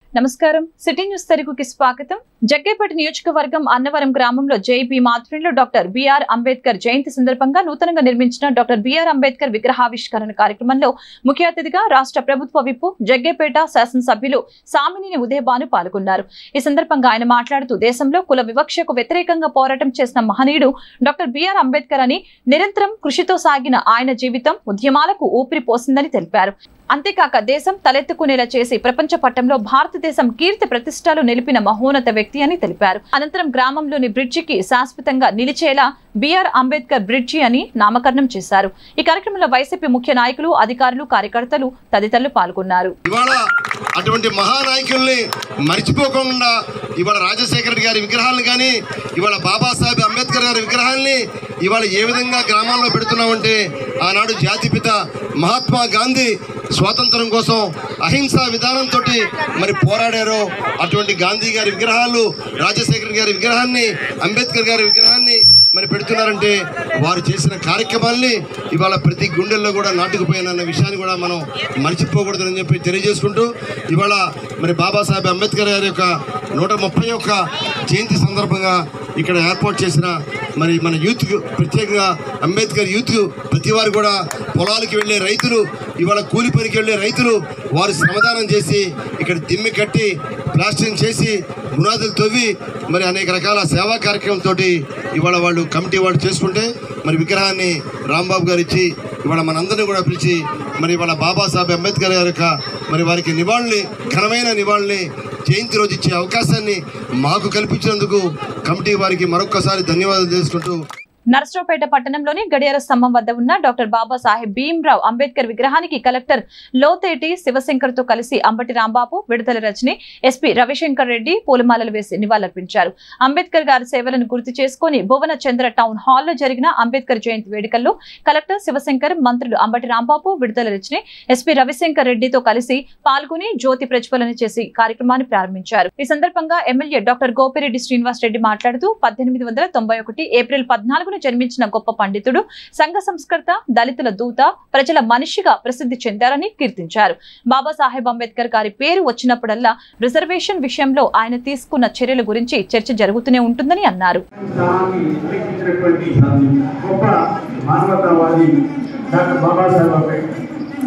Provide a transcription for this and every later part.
నమస్కారం city news తెలుగుకి స్వాగతం జగ్గేపేట నియోజకవర్గం అన్నవరం గ్రామంలో జేపీ మాధ్వర్యంలో డాక్టర్ బిఆర్ అంబేద్కర్ జయంతి సందర్భంగా నూతనంగా నిర్మించిన డాక్టర్ బిఆర్ అంబేద్కర్ విగ్రహావిష్కరణ కార్యక్రమంలో ముఖ్య అతిథిగా రాష్ట్ర ప్రభుత్వ విప్పు జగ్గేపేట శాసనసభ్యులు సామినేని ఉదయభాను పాల్గొన్నారు ఈ సందర్భంగా ఆయన మాట్లాడుతూ దేశంలో కుల వివక్షకు వ్యతిరేకంగా పోరాటం చేసిన మహనీయుడు డాక్టర్ బిఆర్ అంబేద్కర్ అని నిరంతరం కృషితో సాగిన ఆయన జీవితం ఉద్యమాలకు ఊపిరి పోసిందని తెలిపారు అంతేకాక దేశం తలెత్తుకునేలా చేసి ప్రపంచ పట్టంలో భారతదేశం కీర్తి ప్రతిష్టలు నిలిపిన మహోన్నత వ్యక్తి అని తెలిపారు అనంతరం గ్రామంలోని బ్రిడ్జికి శాశ్వతంగా నిలిచేలా బిఆర్ అంబేద్కర్ బ్రిడ్జి అని నామకరణం చేశారు ఈ కార్యక్రమంలో వైసీపీ ముఖ్య నాయకులు అధికారులు కార్యకర్తలు తదితరులు పాల్గొన్నారు ఇవాళ అటువంటి మహానాయకుల్ని మర్చిపోకుండా ఇవాళ రాజశేఖర రెడ్డి గారి విగ్రహాలను కానీ ఇవాళ బాబాసాహెబ్ అంబేద్కర్ గారి విగ్రహాల్ని ఇవాళ ఏ విధంగా గ్రామాల్లో పెడుతున్నామంటే ఆనాడు జాతిపిత మహాత్మా గాంధీ స్వాతంత్రం కోసం అహింసా విధానంతో మరి పోరాడారో అటువంటి గాంధీ గారి విగ్రహాలు రాజశేఖర్ గారి విగ్రహాన్ని అంబేద్కర్ గారి విగ్రహాన్ని మరి పెడుతున్నారంటే వారు చేసిన కార్యక్రమాల్ని ఇవాళ ప్రతి గుండెల్లో కూడా నాటుకుపోయినన్న విషయాన్ని కూడా మనం మర్చిపోకూడదని చెప్పి తెలియజేసుకుంటూ ఇవాళ మరి బాబాసాహెబ్ అంబేద్కర్ గారి యొక్క నూట ముప్పై ఒక్క జయంతి సందర్భంగా ఇక్కడ ఏర్పాటు చేసిన మరి మన యూత్ ప్రత్యేకంగా అంబేద్కర్ యూత్ ప్రతి వారు కూడా పొలాలకు వెళ్ళే రైతులు ఇవాళ కూలి పనికి వెళ్ళే రైతులు వారు శ్రమదానం చేసి ఇక్కడ దిమ్మి కట్టి ప్లాస్టింగ్ చేసి పునాదులు తవ్వి మరి అనేక రకాల సేవా కార్యక్రమంతో ఇవాళ వాళ్ళు కమిటీ వాళ్ళు చేసుకుంటే మరి విగ్రహాన్ని రాంబాబు గారు ఇచ్చి ఇవాళ మనందరినీ కూడా పిలిచి మరి ఇవాళ బాబాసాహెబ్ అంబేద్కర్ గారి యొక్క మరి వారికి నివాళుల్ని ఘనమైన నివాళుల్ని జయంతి రోజు ఇచ్చే అవకాశాన్ని మాకు కల్పించినందుకు కమిటీ వారికి మరొక్కసారి ధన్యవాదాలు చేసుకుంటూ నరసరావుపేట పట్టణంలోని గడియార స్తంభం వద్ద ఉన్న డాక్టర్ బాబాసాహెబ్ భీమ్రావ్ అంబేద్కర్ విగ్రహానికి కలెక్టర్ లోతేటి శివశంకర్ తో కలిసి అంబటి రాంబాబు విడుదల రజని ఎస్పీ రవిశంకర్ రెడ్డి పూలమాలలు వేసి నివాళులర్పించారు అంబేద్కర్ గారి సేవలను గుర్తు చేసుకుని భువన చంద్ర టౌన్ హాల్లో జరిగిన అంబేద్కర్ జయంతి వేడుకల్లో కలెక్టర్ శివశంకర్ మంత్రులు అంబటి రాంబాబు విడుదల రజని ఎస్పీ రవిశంకర్ రెడ్డితో కలిసి పాల్గొని జ్యోతి ప్రజ్వలన చేసి కార్యక్రమాన్ని ప్రారంభించారు ఈ సందర్భంగా ఎమ్మెల్యే డాక్టర్ గోపిరెడ్డి శ్రీనివాస్ రెడ్డి మాట్లాడుతూ పద్దెనిమిది వందల తొంభై ఒకటి ఏప్రిల్ పద్నాలుగున జన్మించిన గొప్ప పండితుడు సంఘ సంస్కర్త దళితుల దూత ప్రజల మనిషిగా ప్రసిద్ధి చెందారని కీర్తించారు బాబాసాహెబ్ అంబేద్కర్ గారి పేరు వచ్చినప్పుడల్లా రిజర్వేషన్ విషయంలో ఆయన తీసుకున్న చర్యల గురించి చర్చ జరుగుతూనే ఉంటుందని అన్నారు స్థానాన్ని ఉల్లేఖించినటువంటి గొప్ప మానవతావాది డాక్టర్ బాబాసాహెబ్ అంబేద్కర్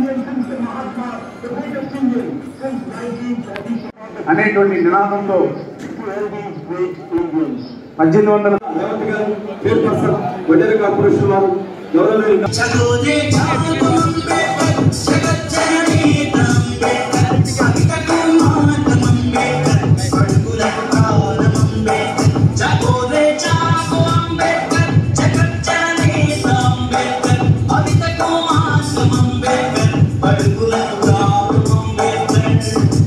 అనేటువంటి నినాదంతో పద్దెనిమిది వందల చైర్పర్సన్ వజర్ కార్పొరేషన్ వారు గౌరవనీయ చలోదే చాలు అంబేద్కర్ జగజ్జననీ అంబేద్కర్ కవితకు మాతం అంబేద్కర్ పడుకులకు కాలం అంబేద్కర్ చలోదే చాలు అంబేద్కర్ జగజ్జననీ అంబేద్కర్ కవితకు మాతం అంబేద్కర్ పడుకులకు కాలం అంబేద్కర్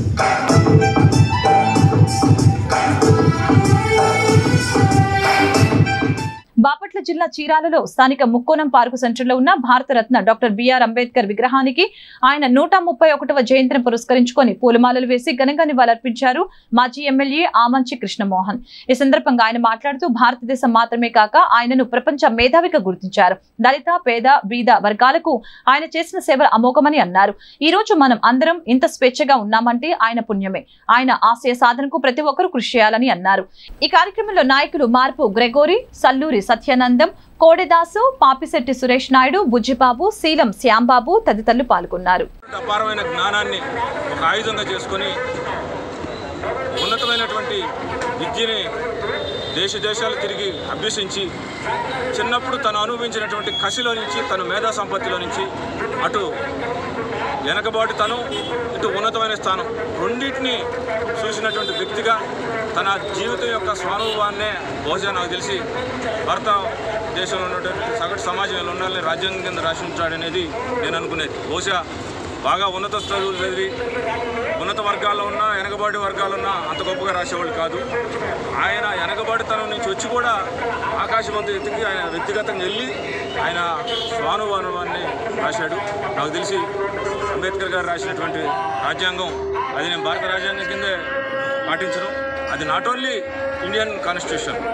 బాపట్ల జిల్లా చీరాలలో స్థానిక ముక్కోణం పార్కు సెంటర్లో ఉన్న భారతరత్న డాక్టర్ బిఆర్ అంబేద్కర్ విగ్రహానికి ఆయన నూట ముప్పై ఒకటవ జయంతిని పురస్కరించుకొని పూలమాలలు వేసి ఘనంగా నివాళులర్పించారు మాజీ ఎమ్మెల్యే ఆమంచి కృష్ణమోహన్ ఈ సందర్భంగా ఆయన మాట్లాడుతూ భారతదేశం మాత్రమే కాక ఆయనను ప్రపంచ మేధావిగా గుర్తించారు దళిత పేద బీద వర్గాలకు ఆయన చేసిన సేవలు అమోఘమని అన్నారు ఈ రోజు మనం అందరం ఇంత స్వేచ్ఛగా ఉన్నామంటే ఆయన పుణ్యమే ఆయన ఆశయ సాధనకు ప్రతి ఒక్కరూ కృషి చేయాలని అన్నారు ఈ కార్యక్రమంలో నాయకులు మార్పు గ్రెగోరి సల్లూరి సత్యానందం కోడెదాసు పాపిశెట్టి సురేష్ నాయుడు బుజ్జిబాబు శీలం శ్యాంబాబు తదితరులు పాల్గొన్నారు అపారమైన జ్ఞానాన్ని ఒక ఆయుధంగా చేసుకొని ఉన్నతమైనటువంటి విద్యని దేశ దేశాలు తిరిగి అభ్యసించి చిన్నప్పుడు తను అనుభవించినటువంటి కసిలో నుంచి తన మేధా సంపత్తిలో నుంచి అటు వెనకబాటుతనం ఇటు ఉన్నతమైన స్థానం రెండింటిని చూసినటువంటి వ్యక్తిగా తన జీవితం యొక్క స్వానుభవాన్నే బహుశా నాకు తెలిసి భారత దేశంలో ఉన్నటువంటి సగటు సమాజంలో ఉండాలని రాజ్యాంగం కింద రాసి ఉంటాడనేది నేను అనుకునేది బహుశా బాగా ఉన్నత చదువులు చదివి ఉన్నత వర్గాల్లో ఉన్న వెనకబాటు వర్గాల్లో ఉన్న అంత గొప్పగా రాసేవాళ్ళు కాదు ఆయన వెనకబాటుతనం నుంచి వచ్చి కూడా ఆకాశవంత ఎత్తుకి ఆయన వ్యక్తిగతంగా వెళ్ళి ఆయన స్వానుభవాన్ని రాశాడు నాకు తెలిసి అంబేద్కర్ గారు రాసినటువంటి రాజ్యాంగం అది నేను భారత రాజ్యాంగం కిందే పాటించను అది నాట్ ఓన్లీ ఇండియన్ కాన్స్టిట్యూషన్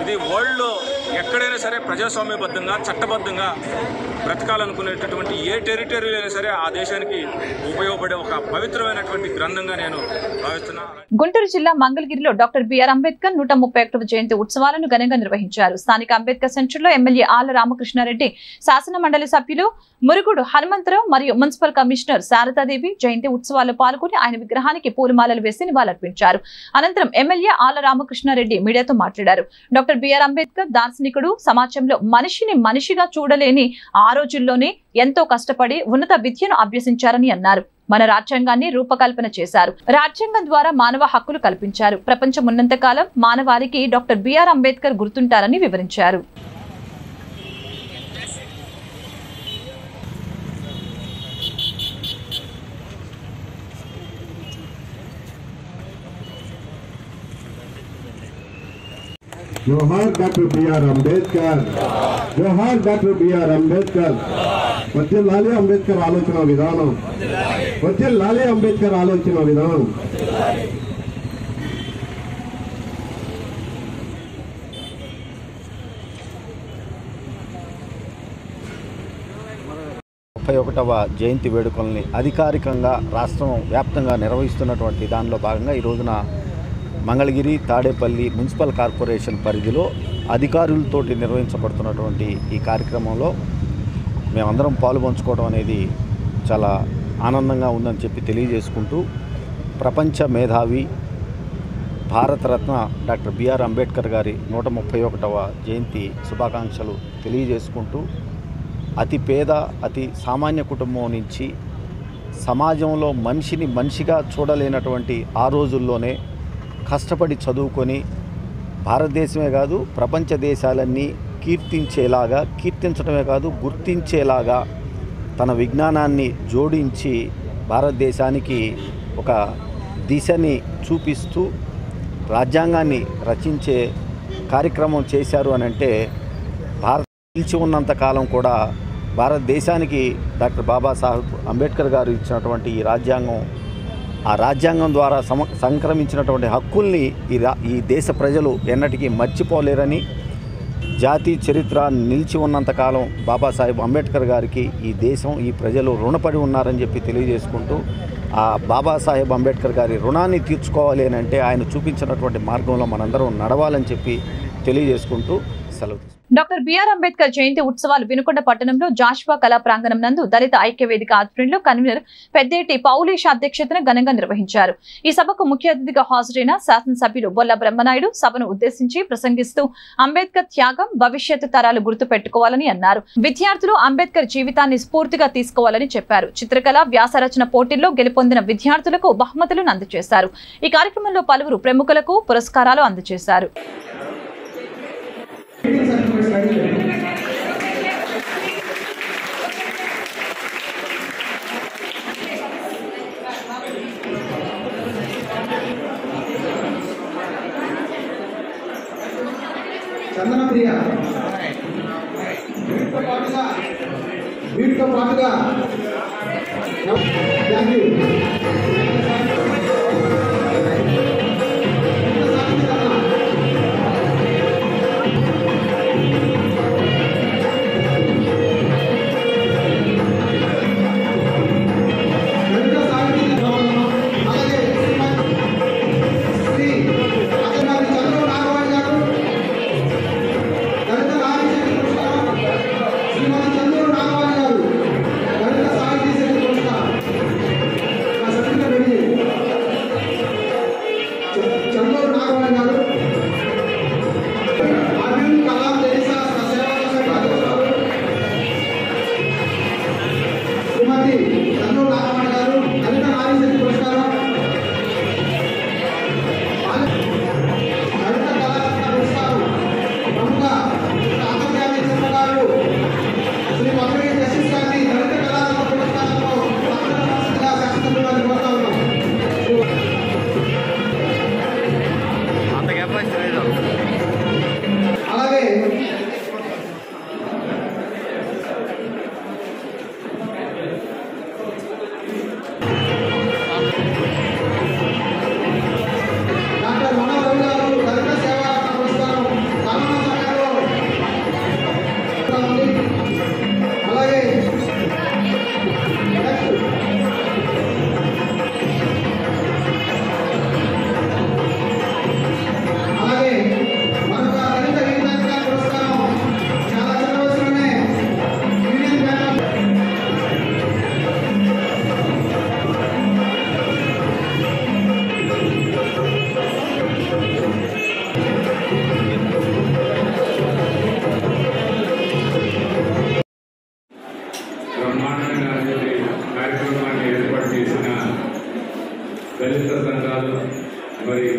ఇది వరల్డ్లో ఎక్కడైనా సరే ప్రజాస్వామ్యబద్ధంగా చట్టబద్ధంగా బ్రతకాలనుకునేటటువంటి ఏ టెరిటరీలో అయినా సరే ఆ దేశానికి ఉపయోగపడే ఒక పవిత్రమైనటువంటి గ్రంథంగా నేను భావిస్తున్నా గుంటూరు జిల్లా మంగళగిరిలో డాక్టర్ బిఆర్ అంబేద్కర్ నూట ముప్పై ఒకటవ జయంతి ఉత్సవాలను ఘనంగా నిర్వహించారు స్థానిక అంబేద్కర్ సెంటర్ లో ఎమ్మెల్యే ఆళ్ల రామకృష్ణారెడ్డి శాసన మండలి సభ్యులు మురుగుడు హనుమంతరావు మరియు మున్సిపల్ కమిషనర్ శారదాదేవి జయంతి ఉత్సవాల్లో పాల్గొని ఆయన విగ్రహానికి పూలమాలలు వేసి నివాళులర్పించారు అనంతరం ఎమ్మెల్యే ఆళ్ల రామకృష్ణారెడ్డి మీడియాతో మాట్లాడారు డాక్టర్ బిఆర్ అంబేద్కర్ దార్శనికుడు సమాజంలో మనిషిని మనిషిగా చూడలేని ఆ రోజుల్లోనే ఎంతో కష్టపడి ఉన్నత విద్యను అభ్యసించారని అన్నారు మన రాజ్యాంగాన్ని రూపకల్పన చేశారు రాజ్యాంగం ద్వారా మానవ హక్కులు కల్పించారు ప్రపంచం ఉన్నంత కాలం మానవాళికి డాక్టర్ బిఆర్ అంబేద్కర్ గుర్తుంటారని వివరించారు జోహార్ డాక్టర్ బిఆర్ అంబేద్కర్ జోహార్ డాక్టర్ బిఆర్ అంబేద్కర్ వచ్చే లాలే అంబేద్కర్ ఆలోచన విధానం వచ్చే లాలే అంబేద్కర్ ఆలోచన విధానం ముప్పై ఒకటవ జయంతి వేడుకల్ని అధికారికంగా రాష్ట్రం వ్యాప్తంగా నిర్వహిస్తున్నటువంటి దానిలో భాగంగా ఈ రోజున మంగళగిరి తాడేపల్లి మున్సిపల్ కార్పొరేషన్ పరిధిలో అధికారులతోటి నిర్వహించబడుతున్నటువంటి ఈ కార్యక్రమంలో మేమందరం పాలు పంచుకోవడం అనేది చాలా ఆనందంగా ఉందని చెప్పి తెలియజేసుకుంటూ ప్రపంచ మేధావి భారతరత్న డాక్టర్ బిఆర్ అంబేద్కర్ గారి నూట ముప్పై ఒకటవ జయంతి శుభాకాంక్షలు తెలియజేసుకుంటూ అతి పేద అతి సామాన్య కుటుంబం నుంచి సమాజంలో మనిషిని మనిషిగా చూడలేనటువంటి ఆ రోజుల్లోనే కష్టపడి చదువుకొని భారతదేశమే కాదు ప్రపంచ దేశాలన్నీ కీర్తించేలాగా కీర్తించడమే కాదు గుర్తించేలాగా తన విజ్ఞానాన్ని జోడించి భారతదేశానికి ఒక దిశని చూపిస్తూ రాజ్యాంగాన్ని రచించే కార్యక్రమం చేశారు అని అంటే భారత్ నిలిచి ఉన్నంత కాలం కూడా భారతదేశానికి డాక్టర్ బాబాసాహెబ్ అంబేద్కర్ గారు ఇచ్చినటువంటి ఈ రాజ్యాంగం ఆ రాజ్యాంగం ద్వారా సమ సంక్రమించినటువంటి హక్కుల్ని ఈ రా ఈ దేశ ప్రజలు ఎన్నటికీ మర్చిపోలేరని జాతి చరిత్ర నిలిచి ఉన్నంత కాలం బాబాసాహెబ్ అంబేద్కర్ గారికి ఈ దేశం ఈ ప్రజలు రుణపడి ఉన్నారని చెప్పి తెలియజేసుకుంటూ ఆ బాబాసాహెబ్ అంబేద్కర్ గారి రుణాన్ని తీర్చుకోవాలి అని అంటే ఆయన చూపించినటువంటి మార్గంలో మనందరం నడవాలని చెప్పి తెలియజేసుకుంటూ సెలవు తీసుకుంటాం. డాక్టర్ బిఆర్ అంబేద్కర్ జయంతి ఉత్సవాలు వినుకొండ పట్టణంలో జాషువా కళా ప్రాంగణం నందు దళిత ఐక్య వేదిక ఆధ్వర్యంలో కన్వీనర్ పెద్దేటి పౌలేష్ అధ్యక్షతన ఘనంగా నిర్వహించారు ఈ సభకు ముఖ్య అతిథిగా హాజరైన శాసనసభ్యులు బొల్ల బ్రహ్మనాయుడు సభను ఉద్దేశించి ప్రసంగిస్తూ అంబేద్కర్ త్యాగం భవిష్యత్తు తరాలు గుర్తు పెట్టుకోవాలని అన్నారు విద్యార్థులు అంబేద్కర్ జీవితాన్ని స్ఫూర్తిగా తీసుకోవాలని చెప్పారు చిత్రకళ వ్యాసరచన పోటీల్లో గెలుపొందిన విద్యార్థులకు బహుమతులను అందజేశారు ఈ కార్యక్రమంలో పలువురు ప్రముఖులకు పురస్కారాలు అందజేశారు చందన ప్రియ వీటితో పాటుగా వీటితో పాటుగా థ్యాంక్ యూ లలిత సాహితీ విభాగంలో అలాగే శ్రీ అక్కమారి చంద్ర నాగవాణి గారు దళిత సాహిత్య పురస్కారం శ్రీమతి చంద్ర నాగవాణి గారు దళిత సాహితీ శక్తి పురస్కారం నా సర్టిఫికెట్ రెడీ చంద్ర నాగవాణి గారు అర్జున్ కలాం దేశా సేవా సొసైటీ అధ్యక్షురాలు శ్రీమతి చంద్ర నాగవాణి గారు దళిత నారీ శక్తి పురస్కారం దళిత కళారత్న పురస్కారం ప్రముఖ అంతర్జాతీయ చిత్రకారులు శ్రీ పక్కడి జస్టిస్ గారిని దళిత కళారత్న పురస్కారంతో సత్కరించాల్సిందిగా శాసనసభ్యులు వారిని కోరుతా ఉన్నాం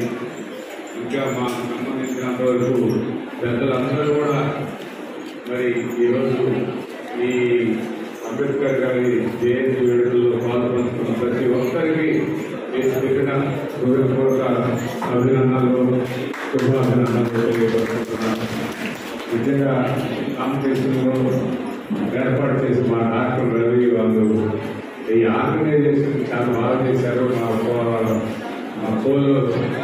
ఇంకా మాకు సంబంధించినంత వరకు పెద్దలందరూ కూడా మరి ఈరోజు ఈ అంబేద్కర్ గారి జయంతి వేడుకల్లో పాల్గొంటున్న ప్రతి ఒక్కరికి నేను చెప్పిన హృదయపూర్వక అభినందనలు శుభాభినందనలు తెలియపరుస్తున్నాను నిజంగా కాంపిటీషన్లో ఏర్పాటు చేసి మా డాక్టర్ రవి వాళ్ళు ఈ ఆర్గనైజేషన్ చాలా బాగా చేశారు మా పో- మా పోలు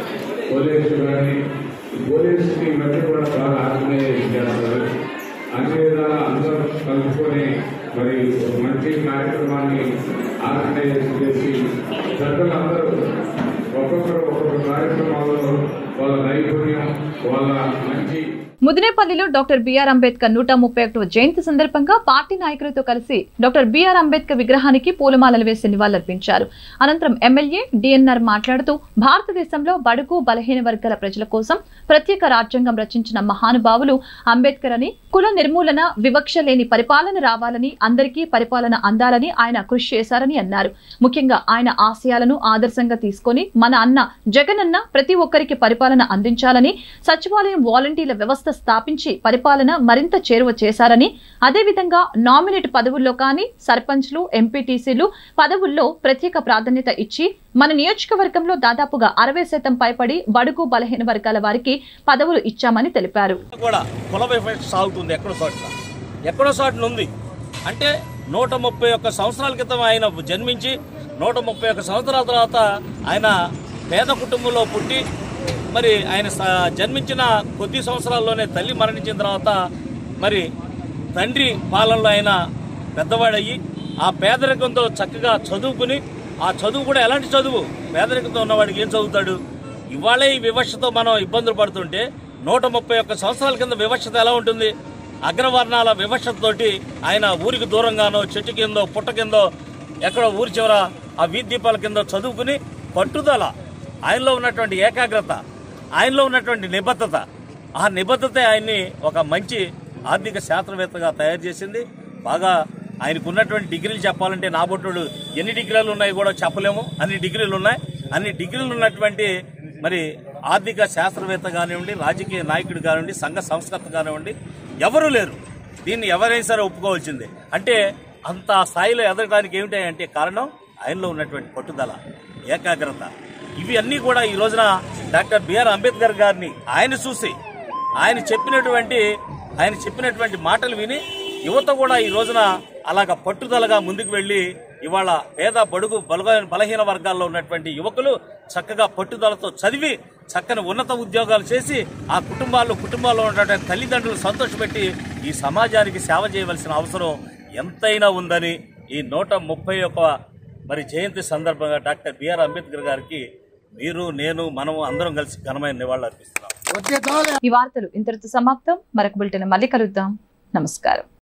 పోలీసు కానీ పోలీసుకి ఈ మధ్య కూడా బాగా ఆర్గనైజ్ చేస్తారు అన్ని విధాలా అందరూ కలుపుకొని మరి ఒక మంచి కార్యక్రమాన్ని ఆర్గనైజ్ చేసి పెద్దలందరూ ఒక్కొక్కరు ఒక్కొక్క కార్యక్రమాల్లో వాళ్ళ నైపుణ్యం వాళ్ళ మంచి ముదినేపల్లిలో డాక్టర్ బిఆర్ అంబేద్కర్ నూట ముప్పై ఒకటవ జయంతి సందర్భంగా పార్టీ నాయకులతో కలిసి డాక్టర్ బిఆర్ అంబేద్కర్ విగ్రహానికి పూలమాలలు వేసి నివాళులర్పించారు అనంతరం ఎమ్మెల్యే డిఎన్ఆర్ మాట్లాడుతూ భారతదేశంలో బడుగు బలహీన వర్గాల ప్రజల కోసం ప్రత్యేక రాజ్యాంగం రచించిన మహానుభావులు అంబేద్కర్ అని కుల నిర్మూలన వివక్ష లేని పరిపాలన రావాలని అందరికీ పరిపాలన అందాలని ఆయన కృషి చేశారని అన్నారు ముఖ్యంగా ఆయన ఆశయాలను ఆదర్శంగా తీసుకొని మన అన్న జగనన్న ప్రతి ఒక్కరికి పరిపాలన అందించాలని సచివాలయం వాలంటీర్ల వ్యవస్థ స్థాపించి పరిపాలన మరింత చేరువ చేశారని అదేవిధంగా నామినేట్ పదవుల్లో కానీ సర్పంచ్లు ఎంపీటీసీలు పదవుల్లో ప్రత్యేక ప్రాధాన్యత ఇచ్చి మన నియోజకవర్గంలో దాదాపుగా అరవై శాతం పైపడి బడుగు బలహీన వర్గాల వారికి పదవులు ఇచ్చామని తెలిపారు కూడా కుల వివక్ష సాగుతుంది ఎక్కడో చోట్ల ఎక్కడో చోటన ఉంది అంటే నూట ముప్పై ఒక్క సంవత్సరాల క్రితం ఆయన జన్మించి నూట ముప్పై ఒక్క సంవత్సరాల తర్వాత ఆయన పేద కుటుంబంలో పుట్టి మరి ఆయన స- జన్మించిన కొద్ది సంవత్సరాల్లోనే తల్లి మరణించిన తర్వాత మరి తండ్రి పాలనలో ఆయన పెద్దవాడయ్యి ఆ పేదరికంతో చక్కగా చదువుకుని ఆ చదువు కూడా ఎలాంటి చదువు పేదరికంతో ఉన్నవాడికి ఏం చదువుతాడు ఇవాళే ఈ వివక్షతో మనం ఇబ్బందులు పడుతుంటే నూట ముప్పై ఒక్క సంవత్సరాల కింద వివక్షత ఎలా ఉంటుంది అగ్రవర్ణాల వివక్షతతోటి ఆయన ఊరికి దూరంగానో చెట్టు కిందో పుట్ట కిందో ఎక్కడో ఊరి చివర ఆ వీధి దీపాల కింద చదువుకుని పట్టుదల ఆయనలో ఉన్నటువంటి ఏకాగ్రత ఆయనలో ఉన్నటువంటి నిబద్ధత ఆ నిబద్ధత ఆయన్ని ఒక మంచి ఆర్థిక శాస్త్రవేత్తగా తయారు చేసింది బాగా ఆయనకు ఉన్నటువంటి డిగ్రీలు చెప్పాలంటే నా బొట్టుడు ఎన్ని డిగ్రీలు ఉన్నాయి కూడా చెప్పలేము అన్ని డిగ్రీలు ఉన్నాయి అన్ని డిగ్రీలు ఉన్నటువంటి మరి ఆర్థిక శాస్త్రవేత్త కానివ్వండి రాజకీయ నాయకుడు కానివ్వండి సంఘ సంస్కర్త కానివ్వండి ఎవరూ లేరు దీన్ని ఎవరైనా సరే ఒప్పుకోవాల్సిందే అంటే అంత స్థాయిలో ఎదగడానికి ఏమిటాయంటే కారణం ఆయనలో ఉన్నటువంటి పట్టుదల ఏకాగ్రత ఇవి అన్నీ కూడా ఈ రోజున డాక్టర్ బిఆర్ అంబేద్కర్ గారిని ఆయన చూసి ఆయన చెప్పినటువంటి ఆయన చెప్పినటువంటి మాటలు విని యువత కూడా ఈ రోజున అలాగ పట్టుదలగా ముందుకు వెళ్ళి ఇవాళ పేద బడుగు బలగ బలహీన వర్గాల్లో ఉన్నటువంటి యువకులు చక్కగా పట్టుదలతో చదివి చక్కని ఉన్నత ఉద్యోగాలు చేసి ఆ కుటుంబాల్లో కుటుంబాల్లో ఉన్నటువంటి తల్లిదండ్రులు సంతోషపెట్టి ఈ సమాజానికి సేవ చేయవలసిన అవసరం ఎంతైనా ఉందని ఈ నూట ముప్పై ఒక మరి జయంతి సందర్భంగా డాక్టర్ బిఆర్ అంబేద్కర్ గారికి మీరు నేను మనము అందరం కలిసి ఘనమైన నివాళులు అర్పిస్తున్నాం ఈ వార్తలు ఇంతటితో సమాప్తం మరొక బులెటిన్ మళ్ళీ కలుద్దాం నమస్కారం